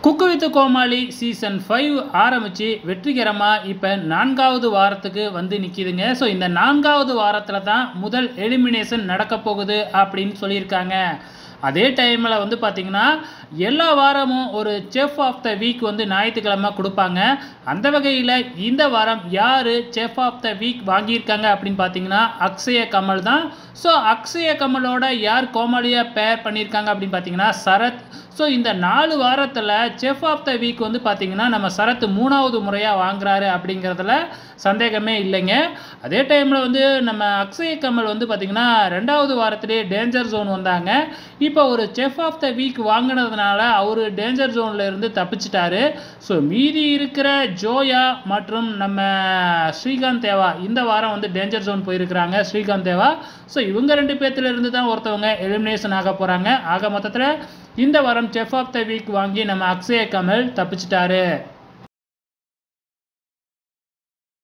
குக்கு with கோமாளி season five ஆரம்பித்து வெற்றிகரமாக இப்போ நான்காவது வாரத்துக்கு வந்து நிற்கிதுங்க ஸோ இந்த நான்காவது வாரத்தில் தான் முதல் எலிமினேஷன் நடக்க போகுது அப்படின்னு சொல்லியிருக்காங்க அதே டைமில் வந்து பார்த்திங்கன்னா எல்லா வாரமும் ஒரு செஃப் ஆஃப் த வீக் வந்து ஞாயிற்றுக்கிழமை கொடுப்பாங்க அந்த வகையில் இந்த வாரம் யார் செஃப் ஆஃப் த வீக் வாங்கியிருக்காங்க அப்படின்னு பார்த்தீங்கன்னா அக்ஷய கமல் தான் ஸோ அக்ஷய கமலோட யார் கோமாளியாக பேர் பண்ணியிருக்காங்க அப்படின்னு பார்த்தீங்கன்னா சரத் ஸோ இந்த நாலு வாரத்தில் செஃப் ஆஃப் த வீக் வந்து பார்த்திங்கன்னா நம்ம சரத் மூணாவது முறையாக வாங்குறாரு அப்படிங்கிறதுல சந்தேகமே இல்லைங்க அதே டைமில் வந்து நம்ம அக்ஷய கமல் வந்து பார்த்திங்கன்னா ரெண்டாவது வாரத்திலே டேஞ்சர் ஜோன் வந்தாங்க இப்போ ஒரு செஃப் ஆஃப் த வீக் வாங்கினதுனால அவர் டேஞ்சர் ஜோனில் இருந்து தப்பிச்சிட்டாரு ஸோ மீதி இருக்கிற ஜோயா மற்றும் நம்ம ஸ்ரீகாந்த் தேவா இந்த வாரம் வந்து டேஞ்சர் ஜோன் போயிருக்கிறாங்க ஸ்ரீகாந்த் தேவா ஸோ இவங்க ரெண்டு பேர்த்துல இருந்து தான் ஒருத்தவங்க எலிமினேஷன் ஆக போகிறாங்க ஆக மொத்தத்தில் இந்த வாரம் செஃப் ஆஃப் த வீக் வாங்கி நம்ம அக்ஷய கமல் தப்பிச்சிட்டாரு